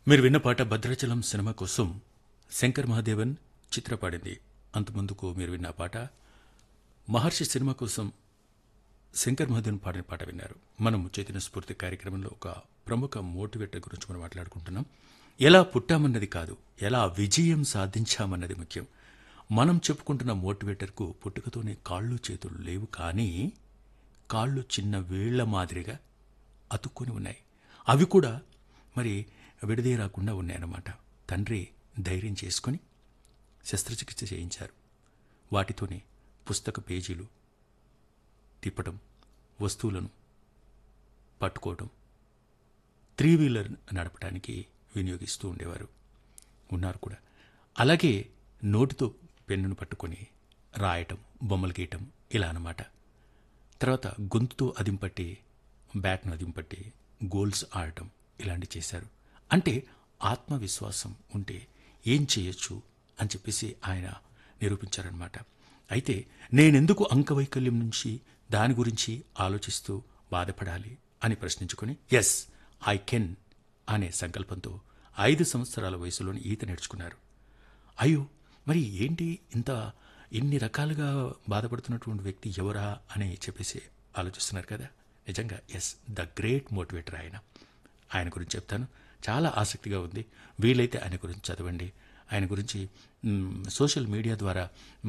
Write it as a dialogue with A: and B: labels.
A: మీరు విన్న పాట భద్రాచలం సినిమా కోసం శంకర్ మహాదేవన్ చిత్ర పాడింది అంతముందుకు మీరు విన్న పాట మహర్షి సినిమా కోసం శంకర్ మహాదేవన్ పాడిన పాట విన్నారు మనం చైతన్య స్ఫూర్తి కార్యక్రమంలో ఒక ప్రముఖ మోటివేటర్ గురించి మనం మాట్లాడుకుంటున్నాం ఎలా పుట్టామన్నది కాదు ఎలా విజయం సాధించామన్నది ముఖ్యం మనం చెప్పుకుంటున్న మోటివేటర్కు పుట్టుకతోనే కాళ్ళు చేతులు లేవు కానీ కాళ్ళు చిన్న వేళ్ల మాదిరిగా అతుక్కొని ఉన్నాయి అవి కూడా మరి విడదీయరాకుండా ఉన్నాయన్నమాట తండ్రి ధైర్యం చేసుకొని శస్త్రచికిత్స చేయించారు వాటితోనే పుస్తక పేజీలు తిప్పటం వస్తువులను పట్టుకోవడం త్రీ వీలర్ నడపడానికి వినియోగిస్తూ ఉండేవారు ఉన్నారు కూడా అలాగే నోటితో పెన్నును పట్టుకొని రాయటం బొమ్మలు గీయటం ఇలా అన్నమాట తర్వాత గొంతుతో అదింపట్టి బ్యాట్ను అదింపట్టి గోల్స్ ఆడటం ఇలాంటివి చేశారు అంటే ఆత్మవిశ్వాసం ఉంటే ఏం చేయొచ్చు అని చెప్పేసి ఆయన నిరూపించారనమాట అయితే నేనెందుకు అంకవైకల్యం నుంచి దాని గురించి ఆలోచిస్తూ బాధపడాలి అని ప్రశ్నించుకొని ఎస్ ఐ కెన్ అనే సంకల్పంతో ఐదు సంవత్సరాల వయసులోని ఈత నేర్చుకున్నారు అయ్యో మరి ఏంటి ఇంత ఇన్ని రకాలుగా బాధపడుతున్నటువంటి వ్యక్తి ఎవరా అని చెప్పేసి ఆలోచిస్తున్నారు కదా నిజంగా ఎస్ ద గ్రేట్ మోటివేటర్ ఆయన ఆయన గురించి చెప్తాను చాలా ఆసక్తిగా ఉంది వీలైతే ఆయన గురించి చదవండి ఆయన గురించి మ్, సోషల్ మీడియా ద్వారా